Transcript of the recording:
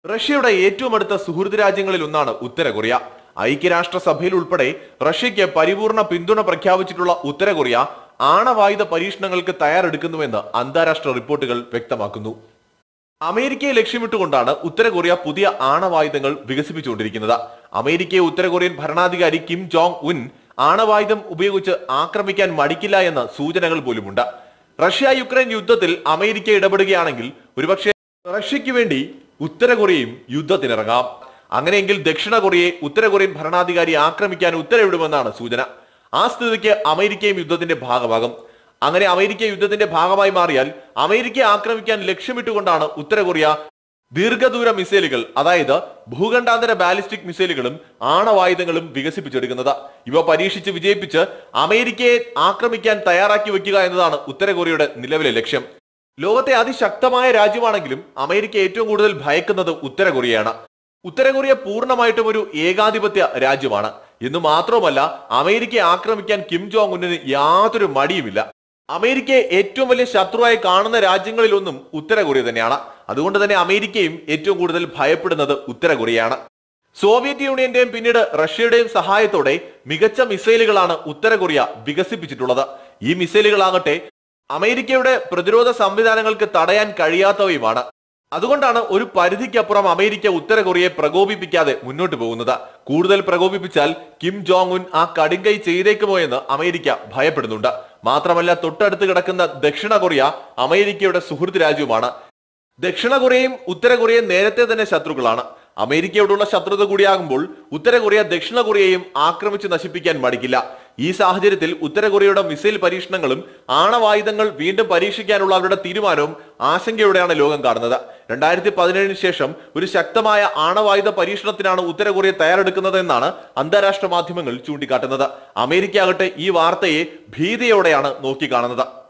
റഷ്യയുടെ ഏറ്റവും അടുത്ത സുഹൃത്ത് രാജ്യങ്ങളിൽ ഒന്നാണ് ഉത്തര കൊറിയ ഐക്യരാഷ്ട്രസഭയിൽ ഉൾപ്പെടെ റഷ്യയ്ക്ക് പരിപൂർണ പിന്തുണ പ്രഖ്യാപിച്ചിട്ടുള്ള ഉത്തര കൊറിയ ആണവായുധ പരീക്ഷണങ്ങൾക്ക് തയ്യാറെടുക്കുന്നുവെന്ന് അന്താരാഷ്ട്ര റിപ്പോർട്ടുകൾ വ്യക്തമാക്കുന്നു അമേരിക്കയെ ലക്ഷ്യമിട്ടുകൊണ്ടാണ് ഉത്തര കൊറിയ പുതിയ ആണവായുധങ്ങൾ വികസിപ്പിച്ചുകൊണ്ടിരിക്കുന്നത് അമേരിക്കയെ ഉത്തര കൊറിയൻ ഭരണാധികാരി കിം ജോങ് ഉൻ ആണവായുധം ഉപയോഗിച്ച് ആക്രമിക്കാൻ മടിക്കില്ല എന്ന സൂചനകൾ പോലുമുണ്ട് റഷ്യ യുക്രൈൻ യുദ്ധത്തിൽ അമേരിക്ക ഇടപെടുകയാണെങ്കിൽ ഒരുപക്ഷെ റഷ്യയ്ക്ക് വേണ്ടി ഉത്തര കൊറിയയും യുദ്ധത്തിനിറങ്ങാം അങ്ങനെയെങ്കിൽ ദക്ഷിണ കൊറിയയെ ഉത്തര കൊറിയൻ ഭരണാധികാരി ആക്രമിക്കാൻ ഉത്തരവിടുമെന്നാണ് സൂചന ആ സ്ഥിതിക്ക് അമേരിക്കയും യുദ്ധത്തിന്റെ ഭാഗമാകും അങ്ങനെ അമേരിക്ക യുദ്ധത്തിന്റെ ഭാഗമായി മാറിയാൽ അമേരിക്കയെ ആക്രമിക്കാൻ ലക്ഷ്യമിട്ടുകൊണ്ടാണ് ഉത്തര കൊറിയ ദീർഘദൂര മിസൈലുകൾ അതായത് ഭൂഖണ്ഡാന്തര ബാലിസ്റ്റിക് മിസൈലുകളും ആണവായുധങ്ങളും വികസിപ്പിച്ചെടുക്കുന്നത് ഇവ പരീക്ഷിച്ച് വിജയിപ്പിച്ച് അമേരിക്കയെ ആക്രമിക്കാൻ തയ്യാറാക്കി വെക്കുക എന്നതാണ് ഉത്തര കൊറിയയുടെ നിലവിലെ ലക്ഷ്യം ലോകത്തെ അതിശക്തമായ രാജ്യമാണെങ്കിലും അമേരിക്ക ഏറ്റവും കൂടുതൽ ഭയക്കുന്നത് ഉത്തര കൊറിയയാണ് ഉത്തര കൊറിയ പൂർണ്ണമായിട്ടും ഒരു ഏകാധിപത്യ രാജ്യമാണ് എന്ന് മാത്രവുമല്ല അമേരിക്കയെ ആക്രമിക്കാൻ കിം ജോങ് ഉന്നിന് യാതൊരു മടിയുമില്ല അമേരിക്കയെ ഏറ്റവും വലിയ ശത്രുവായി കാണുന്ന രാജ്യങ്ങളിലൊന്നും ഉത്തര കൊറിയ തന്നെയാണ് അതുകൊണ്ട് തന്നെ അമേരിക്കയും ഏറ്റവും കൂടുതൽ ഭയപ്പെടുന്നത് ഉത്തര കൊറിയയാണ് സോവിയറ്റ് യൂണിയന്റെയും പിന്നീട് റഷ്യയുടെയും സഹായത്തോടെ മികച്ച മിസൈലുകളാണ് ഉത്തര കൊറിയ വികസിപ്പിച്ചിട്ടുള്ളത് ഈ മിസൈലുകളാകട്ടെ അമേരിക്കയുടെ പ്രതിരോധ സംവിധാനങ്ങൾക്ക് തടയാൻ കഴിയാത്തവയുമാണ് അതുകൊണ്ടാണ് ഒരു പരിധിക്കപ്പുറം അമേരിക്ക ഉത്തര കൊറിയയെ പ്രകോപിപ്പിക്കാതെ മുന്നോട്ട് പോകുന്നത് കൂടുതൽ പ്രകോപിപ്പിച്ചാൽ കിം ജോങ് ഉൻ ആ കടുങ്കൈ ചെയ്തേക്കുമോ എന്ന് അമേരിക്ക ഭയപ്പെടുന്നുണ്ട് മാത്രമല്ല തൊട്ടടുത്ത് കിടക്കുന്ന ദക്ഷിണ കൊറിയ അമേരിക്കയുടെ സുഹൃത്ത് രാജ്യവുമാണ് ദക്ഷിണ കൊറിയയും ഉത്തര കൊറിയയും നേരത്തെ തന്നെ ശത്രുക്കളാണ് അമേരിക്കയോടുള്ള ശത്രുത കൂടിയാകുമ്പോൾ ഉത്തര കൊറിയ ദക്ഷിണ കൊറിയയും ആക്രമിച്ച് നശിപ്പിക്കാൻ മടിക്കില്ല ഈ സാഹചര്യത്തിൽ ഉത്തര കൊറിയയുടെ മിസൈൽ പരീക്ഷണങ്ങളും ആണവായുധങ്ങൾ വീണ്ടും പരീക്ഷിക്കാനുള്ള അവരുടെ തീരുമാനവും ആശങ്കയോടെയാണ് ലോകം കാണുന്നത് രണ്ടായിരത്തി പതിനേഴിന് ശേഷം ഒരു ശക്തമായ ആണവായുധ പരീക്ഷണത്തിനാണ് ഉത്തര കൊറിയ തയ്യാറെടുക്കുന്നത് എന്നാണ് അന്താരാഷ്ട്ര മാധ്യമങ്ങൾ ചൂണ്ടിക്കാട്ടുന്നത് അമേരിക്ക ആകട്ടെ ഈ വാർത്തയെ ഭീതിയോടെയാണ് നോക്കിക്കാണുന്നത്